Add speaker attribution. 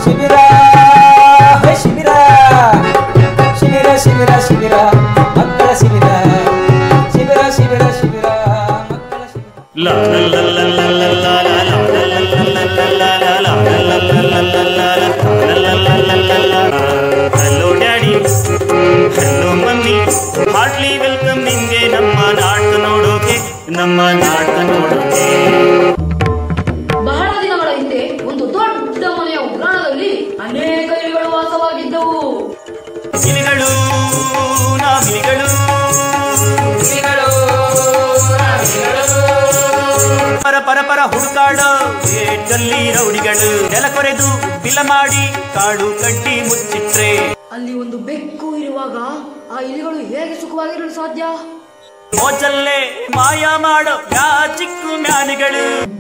Speaker 1: ಶಿಬಿರ ಹೇ ಶಿಬಿರ ಶಿಬಿರ ಶಿಬಿರ ಶಿಬಿರ ಮಕ್ಕಳ ಶಿಬಿರ ಶಿಬಿರ ಶಿಬಿರ ಶಿಬಿರ ಮಕ್ಕಳ ಶಿಬಿರ
Speaker 2: hello daddy hello mummy heartily welcome ನಿಂಗೆ ನಮ್ಮ ನಾಟಕ ನೋಡೋಕೆ ನಮ್ಮ ನಾಟಕ ನೋಡೋಕೆ
Speaker 3: ಬಹಳ ದಿನಗಳ ಹಿಂದೆ ಒಂದು ದೊಡ್ಡ ಮನೆಯ ಉಗ್ರಾಣದಲ್ಲಿ ಅನೇಕ ಇಲಿಗಳು ವಾಸವಾಗಿದ್ದವು
Speaker 2: ಇಲಿಗಳು ನಾವಿಲಿಗಳು ಪರ ಪರ ಪರ ಹುಡುಕಾಡೋ ಏಟಲ್ಲಿ ರೌಡಿಗಳು ನೆಲ ಕೊರೆದು ಬಿಲ ಮಾಡಿ ಕಾಡು ಕಡ್ಡಿ ಮುಚ್ಚಿಟ್ರೆ
Speaker 3: ಅಲ್ಲಿ ಒಂದು ಬೆಕ್ಕು ಇರುವಾಗ ಆ ಇಲಿಗಳು ಹೇಗೆ ಸುಖವಾಗಿರಲು ಸಾಧ್ಯ
Speaker 2: ಮೋಚಲ್ಲೇ ಮಾಯ ಮಾಡೋ ಯಾ ಚಿಕ್ಕ ಮ್ಯಾನಿಗಳು